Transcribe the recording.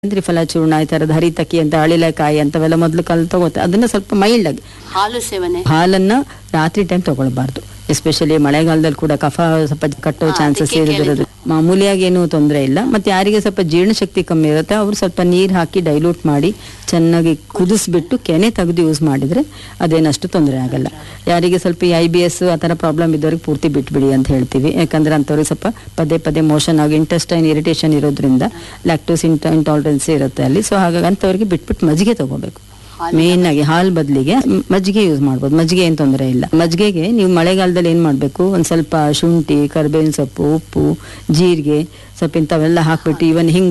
ತ್ರಿಫಲ ಚೂರ್ಣ ಈ ತರದ ಹರಿತಕ್ಕಿ ಅಂತ ಅಳಿಲೆಕಾಯಿ ಅಂತವೆಲ್ಲ ಮೊದಲು ಕಲ್ ತಗೋತ ಅದನ್ನ ಸ್ವಲ್ಪ ಮೈಲ್ಡ್ ಆಗಿ ಹಾಲು ಸೇವನೆ ಹಾಲನ್ನ ರಾತ್ರಿ ಟೈಮ್ ತಗೊಳ್ಬಾರ್ದು ಎಸ್ಪೆಷಲಿ ಮಳೆಗಾಲದಲ್ಲಿ ಕೂಡ ಕಫ ಸ್ವಲ್ಪ ಕಟ್ಟೋ ಹಾ, ಚಾನ್ಸಸ್ ಅದಕ್ಕೆ ಇರೋದ್ರಿಂದ ಮಾಮೂಲಿಯಾಗಿ ಏನು ತೊಂದರೆ ಇಲ್ಲ ಮತ್ತೆ ಯಾರಿಗೆ ಸ್ವಲ್ಪ ಜೀರ್ಣಶಕ್ತಿ ಕಮ್ಮಿ ಇರುತ್ತೆ ಅವರು ಸ್ವಲ್ಪ ನೀರು ಹಾಕಿ ಡೈಲ್ಯೂಟ್ ಮಾಡಿ ಚೆನ್ನಾಗಿ ಕುದಿಸ್ಬಿಟ್ಟು ಕೆನೆ ತೆಗೆದು ಯೂಸ್ ಮಾಡಿದ್ರೆ ಅದೇನಷ್ಟು ತೊಂದರೆ ಆಗಲ್ಲ ಯಾರಿಗೆ ಸ್ವಲ್ಪ ಐ ಬಿ ಎಸ್ ಆ ಥರ ಪ್ರಾಬ್ಲಮ್ ಇದ್ದವ್ರಿಗೆ ಪೂರ್ತಿ ಬಿಟ್ಬಿಡಿ ಅಂತ ಹೇಳ್ತೀವಿ ಯಾಕಂದ್ರೆ ಅಂಥವ್ರಿಗೆ ಸ್ವಲ್ಪ ಪದೇ ಪದೇ ಮೋಷನ್ ಆಗಿ ಇಂಟೆಸ್ಟೈನ್ ಇರಿಟೇಷನ್ ಇರೋದ್ರಿಂದ ಲ್ಯಾಕ್ಟೋಸ್ ಇಂಟಾಲರೆನ್ಸಿ ಇರುತ್ತೆ ಅಲ್ಲಿ ಸೊ ಹಾಗಾಗಿ ಅಂಥವ್ರಿಗೆ ಬಿಟ್ಬಿಟ್ಟು ಮಜ್ಜಿಗೆ ತಗೋಬೇಕು ಹಾಲು ಮೇನ್ ಆಗಿ ಹಾಲ್ ಬದಲಿಗೆ ಮಜ್ಜಿಗೆ ಯೂಸ್ ಮಾಡ್ಬೋದು ಮಜ್ಜಿಗೆ ಏನ್ ತೊಂದರೆ ಇಲ್ಲ ಮಜ್ಜಿಗೆಗೆ ನೀವು ಮಳೆಗಾಲದಲ್ಲಿ ಏನ್ ಮಾಡ್ಬೇಕು ಒಂದ್ ಸ್ವಲ್ಪ ಶುಂಠಿ ಕರಿಬೇವಿನ ಸೊಪ್ಪು ಉಪ್ಪು ಜೀರಿಗೆ ಸ್ವಲ್ಪ ಇಂಥವೆಲ್ಲ ಹಾಕ್ಬಿಟ್ಟು ಇವನ್ ಹಿಂಗ್